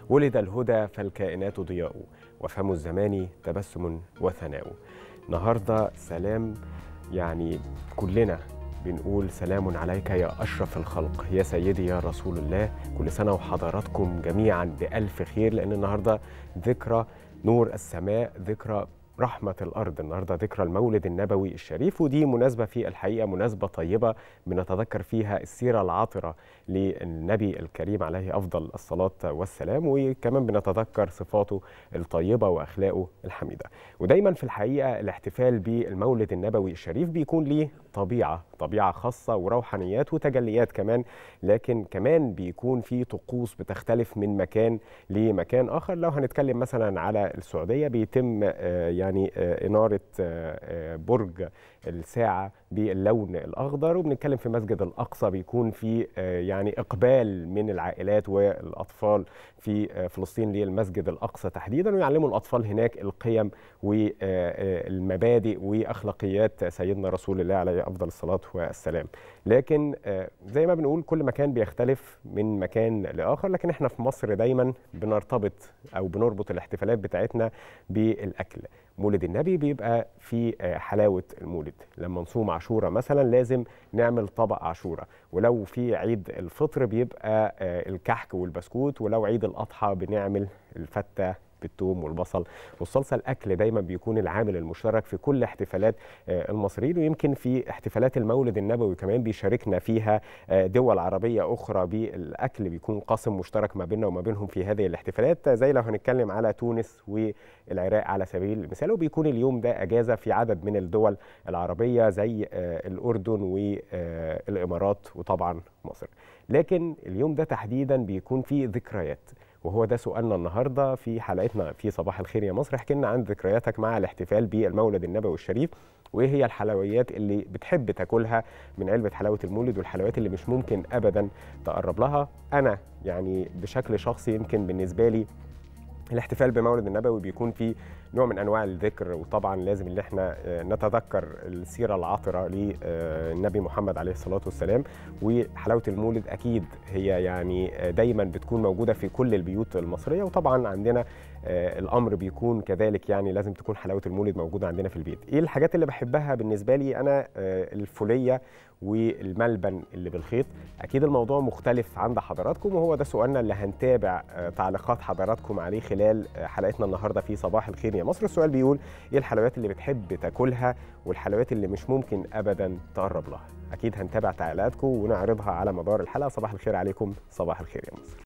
ولد الهدى فالكائنات ضياء وفم الزمان تبسم وثناء النهارده سلام يعني كلنا بنقول سلام عليك يا أشرف الخلق يا سيدي يا رسول الله كل سنة وحضراتكم جميعا بألف خير لأن النهاردة ذكرى نور السماء ذكرى رحمة الأرض النهاردة ذكرى المولد النبوي الشريف ودي مناسبة في الحقيقة مناسبة طيبة بنتذكر فيها السيرة العاطرة للنبي الكريم عليه أفضل الصلاة والسلام وكمان بنتذكر صفاته الطيبة وأخلاقه الحميدة ودايما في الحقيقة الاحتفال بالمولد النبوي الشريف بيكون ليه طبيعة طبيعة خاصة وروحانيات وتجليات كمان لكن كمان بيكون في طقوس بتختلف من مكان لمكان آخر لو هنتكلم مثلا على السعودية بيتم يعني إنارة برج الساعة باللون الأخضر وبنتكلم في مسجد الأقصى بيكون في يعني إقبال من العائلات والأطفال في فلسطين للمسجد الأقصى تحديدا ويعلموا الأطفال هناك القيم والمبادئ وأخلاقيات سيدنا رسول الله عليه أفضل الصلاة والسلام لكن زي ما بنقول كل مكان بيختلف من مكان لآخر لكن احنا في مصر دايما بنرتبط أو بنربط الاحتفالات بتاعتنا بالأكل مولد النبي بيبقى في حلاوة المولد لما نصوم عاشورة مثلا لازم نعمل طبق عاشورة ولو في عيد الفطر بيبقى الكحك والبسكوت ولو عيد الأضحى بنعمل الفتة بالثوم والبصل والصلصه الاكل دايما بيكون العامل المشترك في كل احتفالات المصريين ويمكن في احتفالات المولد النبوي كمان بيشاركنا فيها دول عربيه اخرى بالاكل بيكون قاسم مشترك ما بيننا وما بينهم في هذه الاحتفالات زي لو هنتكلم على تونس والعراق على سبيل المثال وبيكون اليوم ده اجازه في عدد من الدول العربيه زي الاردن والامارات وطبعا مصر لكن اليوم ده تحديدا بيكون فيه ذكريات وهو ده سؤالنا النهارده في حلقتنا في صباح الخير يا مصر احكي لنا عن ذكرياتك مع الاحتفال بالمولد النبوي الشريف وايه هي الحلويات اللي بتحب تاكلها من علبه حلاوه المولد والحلويات اللي مش ممكن ابدا تقرب لها انا يعني بشكل شخصي يمكن بالنسبه لي الاحتفال بمولد النبوي بيكون فيه نوع من انواع الذكر وطبعا لازم ان احنا نتذكر السيره العاطره للنبي محمد عليه الصلاه والسلام وحلاوه المولد اكيد هي يعني دايما بتكون موجوده في كل البيوت المصريه وطبعا عندنا الامر بيكون كذلك يعني لازم تكون حلاوه المولد موجوده عندنا في البيت ايه الحاجات اللي بحبها بالنسبه لي انا الفوليه والملبن اللي بالخيط اكيد الموضوع مختلف عند حضراتكم وهو ده سؤالنا اللي هنتابع تعليقات حضراتكم عليه خلال حلقتنا النهارده في صباح الخير يا مصر السؤال بيقول ايه الحلويات اللي بتحب تاكلها والحلويات اللي مش ممكن ابدا تقرب لها اكيد هنتابع تعليقاتكم ونعرضها على مدار الحلقه صباح الخير عليكم صباح الخير يا مصر